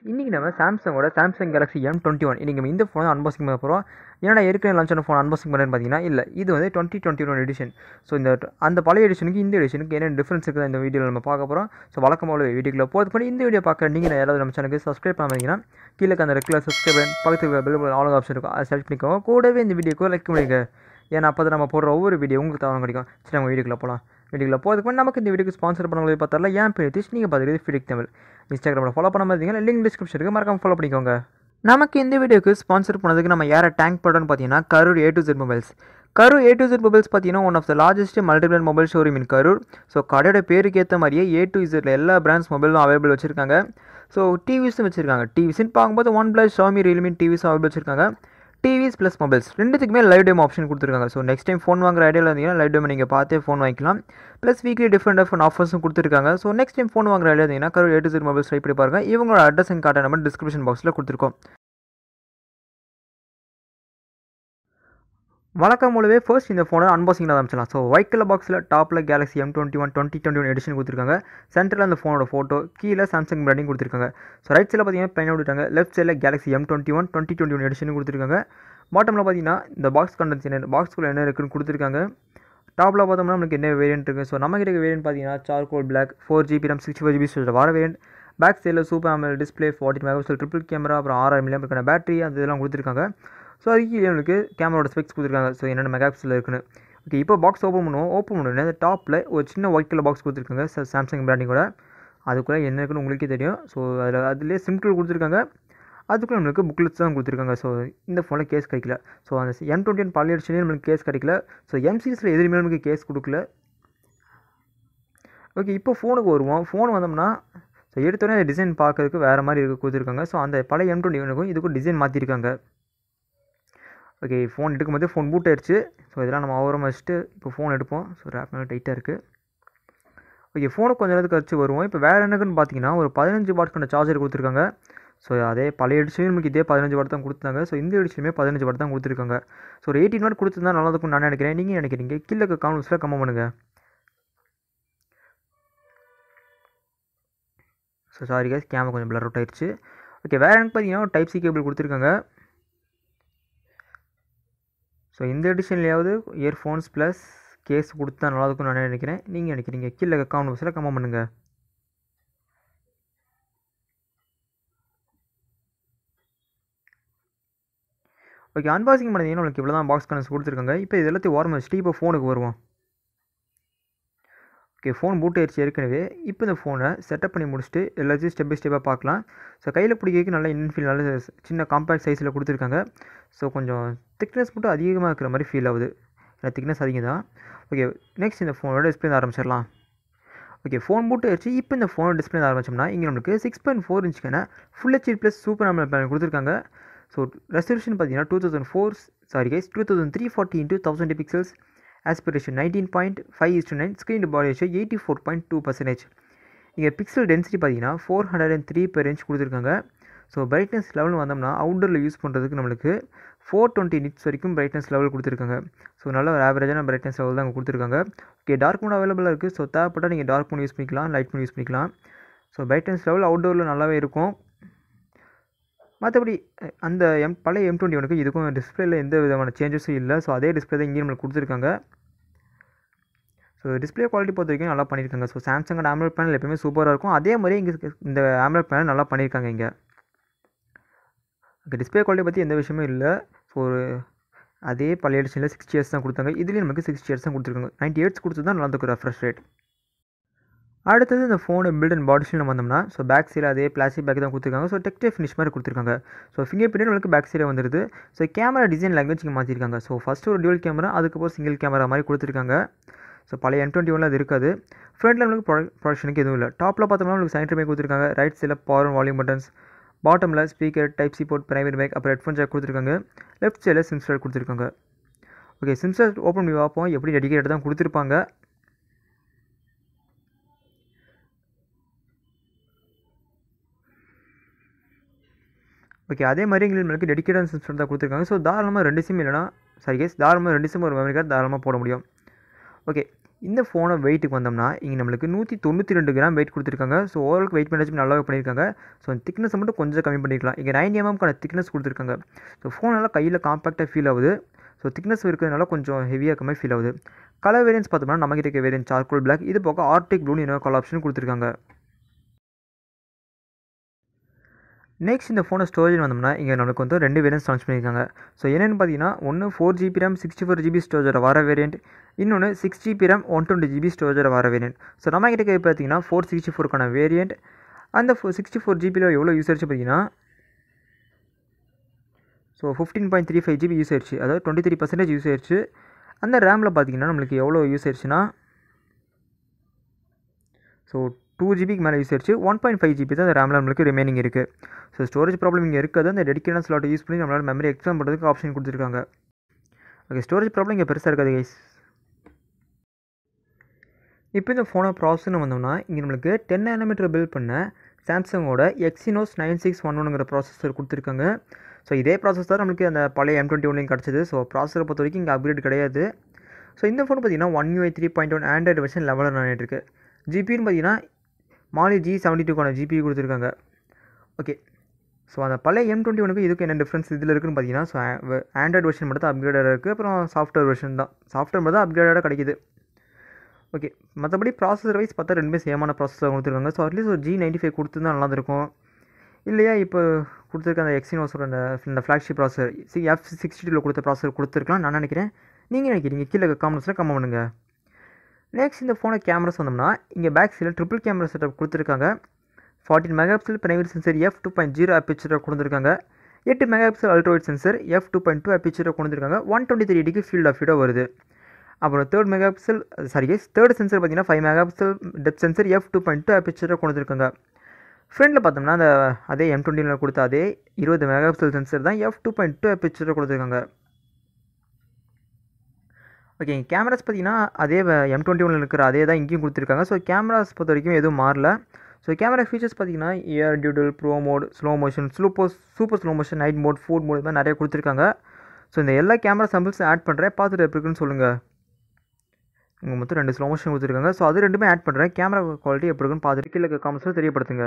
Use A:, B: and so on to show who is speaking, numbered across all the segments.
A: இன்றைக்கி நம்ம சாம்சங்கோட Samsung Galaxy M twenty one இன்றைக்கி நம்ம இந்த ஃபோனை அன்பாக்சிங் பண்ண போகிறோம் ஏன்னா ஏற்கனவே லான்ச் ஆன ஃபோன் அன்பாக்சிங் பண்ணுறேன்னு பார்த்தீங்கன்னா இல்லை இது வந்து twenty twenty one edition so இந்த அந்த பழைய எடிஷனுக்கு இந்த எடிஷனுக்கு என்ன டிஃப்ரென்ஸ் இருக்குது இந்த வீடியோவில் நம்ம பார்க்க போகிறோம் ஸோ வழக்கமாக வீடியோக்குள்ள போகிறது பண்ணி இந்த வீடியோ பார்க்க நீங்கள் யாராவது நம்ம சேனலுக்கு சப்ஸ்கிரைப் பண்ணாதீங்கன்னா கீழே அந்த ரெகுலர் சப்ஸ்கிரைப் பண்ணி பக்கத்துக்கு பெல் ஆல் ஆப்ஷன் இருக்கும் அதை செலக்ட் பண்ணிக்கோங்க கூடவே இந்த வீடியோக்கு லைக் பண்ணிக்க ஏன்னா அப்போ தான் நம்ம போடுற ஒவ்வொரு வீடியோ உங்களுக்கு தவறு கிடைக்கும் சரி நம்ம வீடியோக்குள்ள போகலாம் வீடியோக்குள்ள போகிறதுக்கு முன்னாடி நமக்கு இந்த வீடியோக்கு ஸ்பான்சர் பண்ணவங்களை பார்த்தால ஏன் பேர் நிதிஷ் நீங்கள் பார்த்துக்கிறது ஃபிடிக் தமிழ் இன்ஸ்டாகிராமில் ஃபாலோ பண்ண மாதிரி லிங்க் டிஸ்கிரிப்ஷனுக்கு மறக்காம ஃபாலோ பண்ணிக்கோங்க நமக்கு இந்த வீடியோக்கு ஸ்பான்சர் பண்ணதுக்கு நம்ம யாரை டேங்க் பண்ணுறோன்னு பார்த்தீங்கன்னா Karur A to Z mobiles Karur A to Z mobiles பார்த்தீங்கன்னா one of the largest multibrand mobile showroom in Karur so கடையோட பேருக்கு ஏற்ற மாதிரியே ஏ டு இசட்டில் எல்லா பிராண்ட்ஸ் மொபைலும் அவைலபிள் வச்சுருக்காங்க ஸோ டிவிஸும் வச்சுருக்காங்க டிவிஸ்ன்னு பார்க்கும்போது ஒன் ப்ளஸ் ஷாமி ரியல்மி டிவிஸும் அவைலபிள் வச்சுருக்காங்க டிவிஸ் ப்ளஸ் மொபைல்ஸ் ரெண்டுத்துக்குமே லைவ் டேம் ஆப்ஷன் கொடுத்துருக்காங்க ஸோ நெக்ஸ்ட் டைம் ஃபோன் வாங்குற ஐடியாவில் இருந்தீங்கன்னா லைவ் டேம் நீங்கள் பார்த்தே ஃபோன் வாங்கிக்கலாம் ப்ளஸ் வீக்லி டிஃப்ரெண்ட் டிஃப்ரெண்ட் ஆஃபர்ஸும் கொடுத்துருக்காங்க ஸோ நெக்ஸ்ட் டைம் ஃபோன் வாங்குற ஐடியா இருந்தீங்கன்னா Karur A to Z mobiles try பண்ணி பாருங்க இவங்களோட அட்ரஸ் அண்ட் கார்டை நம்ம டிஸ்கிரிப்ஷன் பாக்ஸில் கொடுத்துருக்கோம் வழக்கம் போலவே ஃபர்ஸ்ட் இந்த ஃபோனை அன்பாக்சிங் ஆரம்பிச்சலாம் ஸோ ஒயிட் கலர் பாக்ஸில் டாப்பில் Galaxy M twenty one twenty twenty one edition கொடுத்துருக்காங்க சென்டரில் அந்த ஃபோனோட ஃபோட்டோ கீழே சாம்சங் பிராண்டிங் கொடுத்துருக்காங்க ஸோ ரைட் சைடில் பார்த்தீங்கன்னா பெயின் விட்டுட்டாங்க லெஃப்ட் சைடில் Galaxy M twenty one twenty twenty one edition கொடுத்துருக்காங்க பாட்டமில் பார்த்தீங்கன்னா இந்த பாக்ஸ் கண்டென்ட்ஸ் என்ன பாக்ஸ்குள்ளே என்ன இருக்குன்னு கொடுத்துருக்காங்க டாப்பில் பார்த்தோம்னா நமக்கு என்ன வேரியன்ட் இருக்குது ஸோ நம்ம கிட்ட வேரியன்ட் பார்த்தீங்கன்னா charcoal black four GB RAM sixty four GB storage வர வேரியன்ட் பேக் சைடில் super AMOLED display forty megapixel triple camera அப்புறம் ஆறாயிரம் மில்லியம் இருக்கான பேட்டரி அது இதெல்லாம் கொடுத்துருக்காங்க ஸோ அதுக்கு நம்மளுக்கு கேமராவோட ஸ்பெக்ஸ் கொடுத்துருக்காங்க ஸோ என்னென்ன மெகா பிக்சல் இருக்குன்னு ஓகே இப்போ பாக்ஸ் ஓப்பன் பண்ணுவோம் ஓப்பன் பண்ணுவோம் அந்த டாப்பில் ஒரு சின்ன ஒயிட் கலர் பாக்ஸ் கொடுத்துருக்காங்க சாம்சங் பிராண்டிங்கோட அதுக்குள்ளே என்ன இருக்குன்னு உங்களுக்கே தெரியும் ஸோ அதில் அதுலேயே சிம்பிள் கொடுத்துருக்காங்க அதுக்குள்ளே நம்மளுக்கு புக்லெட்ஸ் தான் கொடுத்துருக்காங்க ஸோ இந்த ஃபோனில் கேஸ் கிடைக்கல ஸோ அந்த எம் டுவெண்ட்டி ஒன் பழைய எடிஷன்லேயும் நம்மளுக்கு கேஸ் கிடைக்கல ஸோ எம் சீரிஸில் எதுவுமே நமக்கு கேஸ் கொடுக்கல ஓகே இப்போ ஃபோனுக்கு வருவோம் ஃபோன் வந்தோம்னா ஸோ எடுத்தோடனே டிசைன் பார்க்கறதுக்கு வேறு மாதிரி இருக்க கொடுத்துருக்காங்க ஸோ அந்த பழைய எம் டுவெண்ட்டி ஒனுக்கும் இதுக்கும் டிசைன் மாற்றிருக்காங்க ஓகே ஃபோன் எடுக்கும்போது ஃபோன் பூட் ஆயிடுச்சு ஸோ இதெல்லாம் நம்ம ஓரமாக வச்சுட்டு இப்போ ஃபோன் எடுப்போம் ஸோ ரேப் மேலே டைட்டாக இருக்குது ஓகே ஃபோனுக்கு கொஞ்சம் நேரத்துக்கு வச்சு வருவோம் இப்போ வேறு என்னக்குன்னு பார்த்தீங்கன்னா ஒரு பதினஞ்சு வாட் கொண்ட சார்ஜர் கொடுத்துருக்காங்க ஸோ அதே பழைய எடிஷனும் நமக்கு இதே பதினஞ்சு வாட் தான் கொடுத்தாங்க ஸோ இந்த எடிஷனுமே பதினஞ்சு வாட் தான் கொடுத்துருக்காங்க ஸோ ஒரு எயிட்டின் வாட் கொடுத்துருந்தா நல்லதுக்கும் நான் நினைக்கிறேன் நீங்கள் நினைக்கிறீங்க கீழே காமெண்ட்ஸில் கம்ம பண்ணுங்கள் ஸோ சாரி கேஸ் கேமரா கொஞ்சம் பிளர் அவுட் ஆயிடுச்சு ஓகே வேறு எனக்கு பார்த்தீங்கன்னா டைப் சி கேபிள் கொடுத்துருக்காங்க ஸோ இந்த எடிஷன்லேயாவது இயர்ஃபோன்ஸ் ப்ளஸ் கேஸ் கொடுத்தா நல்லாயிருக்கும் நான் நினைக்கிறேன் நீங்கள் நினைக்கிறீங்க கீழே கமெண்ட் பாக்ஸில் கமெண்ட் பண்ணுங்கள் ஓகே அன்பாக்சிங் பண்ணிங்கன்னா உங்களுக்கு இவ்வளோ தான் பாக்ஸ் கனெக்ட்ஸ் கொடுத்துருக்காங்க இப்போ இது எல்லாத்தையும் ஓரமாக வச்சுட்டு இப்போ ஃபோனுக்கு வருவோம் ஓகே ஃபோன் பூட் ஆயிடுச்சு ஏற்கனவே இப்போ இந்த ஃபோனை செட்டப் பண்ணி முடிச்சுட்டு எல்லாத்தையும் ஸ்டெப் பை ஸ்டெப்பாக பார்க்கலாம் ஸோ கையில் பிடிக்கிறதுக்கு நல்ல இன்ஃபீல் நல்ல சின்ன காம்பேக்ட் சைஸில் கொடுத்துருக்காங்க ஸோ கொஞ்சம் திக்னஸ் மட்டும் அதிகமாக இருக்கிற மாதிரி ஃபீல் ஆகுது ஏன்னா திக்னஸ் அதிகம் தான் ஓகே நெக்ஸ்ட் இந்த ஃபோனோட டிஸ்பிளே ஆரம்பிச்சிடலாம் ஓகே ஃபோன் பூட் ஆயிடுச்சு இப்போ இந்த ஃபோனோட டிஸ்பிளே ஆரம்பிச்சோம்னா இங்கே நம்மளுக்கு சிக்ஸ் பாயிண்ட் ஃபோர் இன்ச்சுக்கான full HD plus super AMOLED panel கொடுத்துருக்காங்க ஸோ ரெசல்யூஷன் பார்த்தீங்கன்னா two thousand four sorry guys two thousand three forty into thousand pixels aspiration nineteen point five is to nine screen body ratio eighty four point two percentage இங்கே pixel density பார்த்தீங்கன்னா four hundred and three per inch கொடுத்துருக்காங்க so brightness level வந்தோம்னா அவுட்டரில் use பண்ணுறதுக்கு நம்மளுக்கு four twenty nits வரைக்கும் brightness level கொடுத்துருக்காங்க so நல்ல ஒரு ஆவரேஜான பிரைட்னஸ் லெவல் தான் கொடுத்துருக்காங்க ஓகே டார்க் மோட் அவைலபிளாக இருக்குது ஸோ தேவைப்பட்டால் நீங்கள் டார்க் மோட் யூஸ் பண்ணிக்கலாம் லைட் மோட் யூஸ் பண்ணிக்கலாம் ஸோ பிரைட்னஸ் லெவல் அவுட்டோரில் நல்லாவே இருக்கும் மற்றபடி அந்த எம் பழைய எம் டுவெண்ட்டி ஒனுக்கு இதுக்கும் டிஸ்பிளேல எந்த விதமான சேஞ்சஸும் இல்லை ஸோ அதே டிஸ்பிளே தான் இங்கேயும் நம்மளுக்கு கொடுத்துருக்காங்க ஸோ டிஸ்பிளே குவாலிட்டி பொறுத்த வரைக்கும் நல்லா பண்ணியிருக்காங்க ஸோ சாம்சங்கோட ஆம்லெட் பேனல் எப்பயுமே சூப்பராக இருக்கும் அதே மாதிரி இங்கே இந்த ஆம்லெட் பேனல் நல்லா பண்ணியிருக்காங்க இங்கே ஓகே டிஸ்பிளே குவாலிட்டி பற்றி எந்த விஷயமும் இல்லை ஸோ ஒரு அதே பழைய எடிஷனில் சிக்ஸ்டி இயர்ஸ் தான் கொடுத்தாங்க இதுலேயும் நமக்கு சிக்ஸ்டி இயர்ஸ் தான் கொடுத்துருக்காங்க நைன்ட்டி இயர்ஸ் கொடுத்து தான் நல்லா இருக்கும் ரெஃப்ரெஷ் ரேட் அடுத்தது இந்த ஃபோனு பில்ட் அண்ட் பாடிஷனில் வந்தோம்னா ஸோ பேக் சைடில் அதே பிளாஸ்டிக் பேக் தான் கொடுத்துருக்காங்க ஸோ டெக்ஸ்டே ஃபினிஷ் மாதிரி கொடுத்துருக்காங்க ஸோ ஃபிங்கர் பிரிண்ட் உங்களுக்கு பேக் சைடில் வந்துருது ஸோ கேமரா டிசைன் லாங்குவேஜ் இங்கே மாற்றிருக்காங்க ஸோ ஃபஸ்ட்டு ஒரு டியூல் கேமரா அதுக்கப்புறம் சிங்கிள் கேமரா மாதிரி கொடுத்துருக்காங்க ஸோ பழைய என் டுவெண்ட்டி ஒனில் அது இருக்காது ஃப்ரண்ட்டில் நம்மளுக்கு ப்ரொடக் ப்ரொடக்ஷனுக்கு எதுவும் இல்லை டாப்பில் பார்த்தோம்னா உங்களுக்கு சைன்ட்ரி கொடுத்துருக்காங்க ரைட் சைடில் பவர் வால்யூம் பட்டன்ஸ் பாட்டமில் speaker type C port primary back அப்புறம் ஹெட்ஃபோன் ஜாக் கொடுத்துருக்காங்க லெஃப்ட் சைடில் சிம் ஸ்டார் கொடுத்துருக்காங்க ஓகே சிம் ஸ்டார் ஓப்பன் பண்ணி பார்ப்போம் எப்படி டெடிக்கேட் தான் கொடுத்துருப்பாங்க ஓகே அதே மாதிரி எங்களுக்கு நம்மளுக்கு டெடிக்கேட்டான சிம் ஸ்டார் தான் கொடுத்துருக்காங்க ஸோ தாராளமாக ரெண்டு சிம் இல்லைனா சாரி கேஸ் தாராளமாக ரெண்டு சிம் ஒரு மெமரி கார்டு தாராளமாக போட முடியும் ஓகே இந்த ஃபோனை வெயிட்டுக்கு வந்தோம்னா இங்கே நம்மளுக்கு நூற்றி தொண்ணூற்றி ரெண்டு கிராம் வெயிட் கொடுத்துருக்காங்க ஸோ ஓவரால் வெயிட் மேனேஜ்மெண்ட் நல்லாவே பண்ணியிருக்காங்க ஸோ திக்னஸ் மட்டும் கொஞ்சம் கம்மி பண்ணிக்கலாம் இங்கே நைன் எம்எம்க்கான திக்னஸ் கொடுத்துருக்காங்க ஸோ ஃபோன் நல்லா கையில் காம்பேக்டாக ஃபீல் ஆகுது ஸோ திக்னஸ் இருக்கிறதுனால கொஞ்சம் ஹெவியாக இருக்க மாதிரி ஃபீல் ஆகுது கலர் வேரியன்ஸ் பார்த்தோம்னா நம்மகிட்ட இருக்க வேரியன்ட் சார்கோல் பிளாக் இது போக ஆர்டிக் ப்ளூன்னு இன்னொரு கலர் ஆப்ஷன் கொடுத்துருக்காங்க நெக்ஸ்ட் இந்த ஃபோனை ஸ்டோரேஜ் வந்தோம்னா இங்கே நம்மளுக்கு வந்து ரெண்டு வேரியன்ஸ் லான்ச் பண்ணியிருக்காங்க ஸோ என்னென்னு பார்த்தீங்கன்னா ஒன்று four GB RAM sixty four GB ஸ்டோரேஜோட வர வேரியன்ட் இன்னொன்று six GB RAM one twenty GB ஸ்டோரேஜோட வர வேரியன்ட் ஸோ நம்ம கிட்ட இருக்க பார்த்தீங்கன்னா ஃபோர் சிக்ஸ்டி ஃபோருக்கான வேரியன்ட் அந்த ஃபோ சிக்ஸ்டி ஃபோர் ஜிபியில் எவ்வளோ யூஸ் ஆயிடுச்சு பார்த்தீங்கன்னா so fifteen point three five GB use ஆயிடுச்சு அதாவது டுவெண்ட்டி த்ரீ பர்சன்டேஜ் யூஸ் ஆயிடுச்சு அந்த ரேமில் பார்த்தீங்கன்னா நம்மளுக்கு எவ்வளோ யூஸ் ஆயிடுச்சுன்னா ஸோ டூ ஜிபிக்கு மேலே யூஸ் ஆயிடுச்சு ஒன் பாயிண்ட் ஃபைவ் ஜிபி தான் அந்த ரேமில் நம்மளுக்கு ரிமைனிங் இருக்குது ஸோ ஸ்டோரேஜ் ப்ராப்ளம் இங்கே இருக்காது அந்த டெடிக்கேட் ஸ்லாட்டை யூஸ் பண்ணி நம்மளால் மெமரி எக்ஸ்டாம் பண்ணுறதுக்கு ஆப்ஷன் கொடுத்துருக்காங்க ஓகே ஸ்டோரேஜ் ப்ராப்ளம் இங்கே பெருசாக இருக்காது கைஸ் இப்போ இந்த ஃபோனை ப்ராசஸ்னு வந்தோம்னா இங்கே நம்மளுக்கு டென் நானோமீட்டர் பில்ட் பண்ண சாம்சங்கோட எக்ஸினோஸ் நைன் சிக்ஸ் ஒன் ஒன்னுங்கிற ப்ராசஸர் கொடுத்துருக்காங்க ஸோ இதே ப்ராசஸ் தான் நம்மளுக்கு அந்த பழைய எம் டுவெண்ட்டி ஒன்லையும் கிடச்சிது ஸோ ப்ராசஸரை பொறுத்த வரைக்கும் இங்கே அப்கிரேட் கிடையாது ஸோ இந்த ஃபோன் பார்த்தீங்கன்னா one UI three point one Android version லெவலில் நான் இருக்கு ஜிபின்னு பார்த்தீங்கன்னா மாலி ஜி செவன்ட்டி டூக்கான ஜிபி கொடுத்துருக்காங்க ஓகே ஸோ அந்த பழைய எம் டுவெண்ட்டி ஒனுக்கு இதுக்கு என்ன டிஃப்ரென்ஸ் இதில் இருக்குன்னு பார்த்தீங்கன்னா ஸோ ஆண்ட்ராய்டு வெர்ஷன் மட்டும் தான் அப்கிரேடாக இருக்குது அப்புறம் சாஃப்ட்வேர் வெர்ஷன் தான் சாஃப்ட்வேர் மட்டும் தான் அப்கிரேடாக கிடைக்குது ஓகே மற்றபடி ப்ராசஸர் வைஸ் பார்த்தா ரெண்டுமே சேமான ப்ராசஸர் கொடுத்துருக்காங்க ஸோ அட்லீஸ்ட் ஒரு ஜி நைன்ட்டி ஃபைவ் கொடுத்துருந்தா நல்லா இருக்கும் இல்லையா இப்போ கொடுத்துருக்க அந்த எக்ஸினோஸோட அந்த இந்த flagship processor C F sixty டூவில் கொடுத்த ப்ராசஸர் கொடுத்துருக்கலாம் நான் நினைக்கிறேன் நீங்கள் நினைக்கிறீங்க கீழே காமெண்ட்ஸில் கம்ம பண்ணுங்கள் நெக்ஸ்ட் இந்த ஃபோனை கேமராஸ் வந்தோம்னா இங்கே பேக் சைடில் ட்ரிபிள் கேமரா செட்டப் கொடுத்துருக்காங்க forty megapixel primary sensor F two point zero அப்பிச்சரை கொடுத்துருக்காங்க எட்டு megapixel ultrawide sensor F two point two அப்பிச்சரை கொடுத்துருக்காங்க ஒன் டுவெண்ட்டி த்ரீ டிக்கு ஃபீல்ட் ஆஃப் வியூடாக வருது அப்புறம் third megapixel sorry guys third sensor பார்த்தீங்கன்னா five megapixel depth sensor F two point two அப்பிச்சரை கொடுத்துருக்காங்க ஃப்ரண்டில் பார்த்தோம்னா அந்த அதே எம் டுவெண்ட்டியில் கொடுத்த அதே இருபது மெகா பிக்சல் சென்சர் தான் எஃப் டூ பாயிண்ட் டூ அப்பிச்சரை கொடுத்துருக்காங்க ஓகே கேமராஸ் பார்த்தீங்கன்னா அதே எம் டுவெண்ட்டி ஒனில் இருக்கிற அதே தான் இங்கேயும் கொடுத்துருக்காங்க ஸோ கேமராஸ் பொறுத்த வரைக்கும் எதுவும் மாறல ஸோ கேமரா ஃபீச்சர்ஸ் பார்த்தீங்கன்னா AR doodle pro mode slow motion super super slow motion night mode food mode இது மாதிரி நிறைய கொடுத்துருக்காங்க ஸோ இந்த எல்லா கேமரா சாம்பிள்ஸ் ஆட் பண்ணுறேன் பார்த்துட்டு எப்படி இருக்குன்னு சொல்லுங்கள் இங்கே மொத்தம் ரெண்டு ஸ்லோ மோஷன் கொடுத்துருக்காங்க ஸோ அது ரெண்டுமே ஆட் பண்ணுறேன் கேமரா குவாலிட்டி எப்படி இருக்குன்னு பார்த்துட்டு கீழே காமெண்ட்ஸில் தெரியப்படுத்துங்க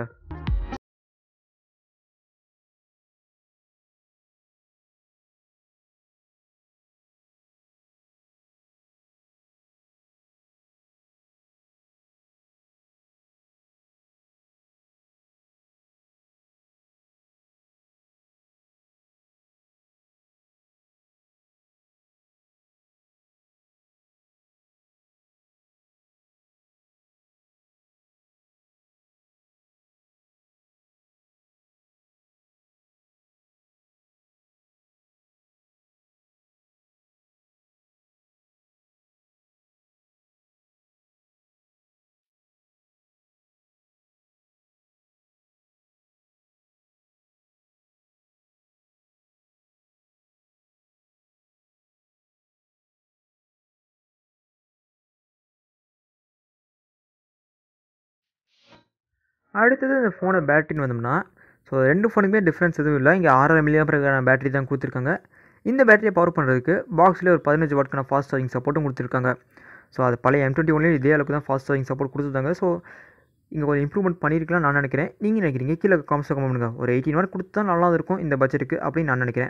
A: அடுத்தது இந்த ஃபோனை பேட்டரின்னு வந்தோம்னா ஸோ ரெண்டு ஃபோனுக்குமே டிஃப்ரென்ஸ் எதுவும் இல்லை இங்கே ஆறரை மில்லியம் பேட்டரி தான் கொடுத்துருக்காங்க இந்த பேட்டரியை பவர் பண்ணுறதுக்கு பாக்ஸ்லேயே ஒரு பதினஞ்சு வாட்க்கான ஃபாஸ்ட் சார்ஜிங் சப்போர்ட்டும் கொடுத்துருக்காங்க ஸோ அது பழைய எம் டுவெண்ட்டி ஒன்லேயும் இதே அளவுக்கு தான் ஃபாஸ்ட் சார்ஜிங் சப்போர்ட் கொடுத்துருந்தாங்க ஸோ இங்கே கொஞ்சம் இம்ப்ரூவ்மெண்ட் பண்ணியிருக்கலாம் நான் நினைக்கிறேன் நீங்கள் நினைக்கிறீங்க கீழே காம்ஸ் கம்மி பண்ணுங்க ஒரு எயிட்டீன் வாட் கொடுத்தா நல்லா இருக்கும் இந்த பட்ஜெட்டுக்கு அப்படின்னு நான் நினைக்கிறேன்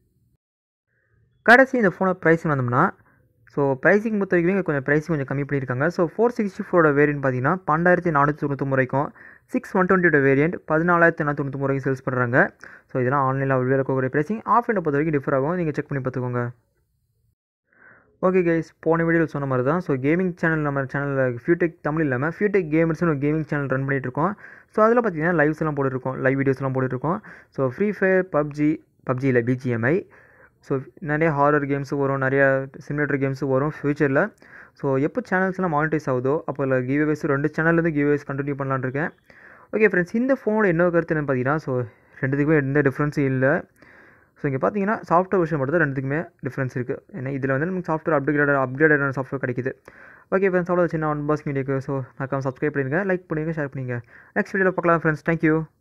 A: கடைசி இந்த ஃபோனை ப்ரைஸ் வந்தோம்னா ஸோ ப்ரைஸிங் பொறுத்த வரைக்கும் இங்கே கொஞ்சம் ப்ரைஸிங் கொஞ்சம் கம்மி பண்ணியிருக்காங்க ஸோ ஃபோர் சிக்ஸ்டி ஃபோரோட வேரியன்ட் பார்த்தீங்கன்னா பன்னெண்டாயிரத்தி நானூற்றி தொண்ணூற்றி வரைக்கும் சிக்ஸ் ஒன் டுவெண்ட்டியோட வேரியன்ட் பதினாலாயிரத்தி நானூற்றி தொண்ணூற்றி வரைக்கும் சேல்ஸ் பண்ணுறாங்க ஸோ இதெல்லாம் ஆன்லைனில் அவைலபிள் இருக்கக்கூடிய ப்ரைஸிங் ஆஃப்லைனை பொறுத்த வரைக்கும் டிஃபர் ஆகும் நீங்கள் செக் பண்ணி பார்த்துக்கோங்க ஓகே கைஸ் போன வீடியோவில் சொன்ன மாதிரி தான் ஸோ கேமிங் சேனல் நம்ம சேனலில் ஃபியூடெக் தமிழ் இல்லாமல் ஃபியூடெக் கேமர்ஸ்னு ஒரு கேமிங் சேனல் ரன் பண்ணிகிட்ருக்கோம் ஸோ அதில் பார்த்தீங்கன்னா லைவ்ஸ் எல்லாம் போட்டுருக்கோம் லைவ் வீடியோஸ்லாம் போட்டுருக்கோம் so Free Fire PUBG PUBG இல்லை பிஜிஎம்ஐ ஸோ நிறைய ஹாரர் கேம்ஸும் வரும் நிறைய சிமுலேட்டர் கேம்ஸும் வரும் ஃப்யூச்சரில் ஸோ எப்போ சேனல்ஸ்லாம் மானிட்டைஸ் ஆகுதோ அப்போ இல்லை கிவ்வேஸ் ரெண்டு சேனல்லேருந்து கிவ்வேஸ் கண்டினியூ பண்ணலான்னு இருக்கேன் ஓகே ஃப்ரெண்ட்ஸ் இந்த ஃபோனோட என்ன கருத்து என்னன்னு பார்த்தீங்கன்னா ஸோ ரெண்டுத்துக்குமே எந்த டிஃப்ரென்ஸும் இல்லை ஸோ இங்கே பார்த்தீங்கன்னா சாஃப்ட்வேர் விஷயம் மட்டும் தான் ரெண்டுத்துக்குமே டிஃப்ரென்ஸ் இருக்குது ஏன்னா இதில் வந்து நமக்கு சாஃப்ட்வேர் அப்கிரேட் அப்கிரேடான சாஃப்ட்வேர் கிடைக்குது ஓகே ஃப்ரெண்ட்ஸ் அவ்வளோ சின்ன ஒன் பாஸ் மீடியாக்கு ஸோ மறக்காம சப்ஸ்கிரைப் பண்ணிடுங்க லைக் பண்ணிடுங்க ஷேர் பண்ணிங்க நெக்ஸ்ட் வீடியோவில் பார்க்கலாம் ஃப்ரெண்ட்ஸ் தேங்க்யூ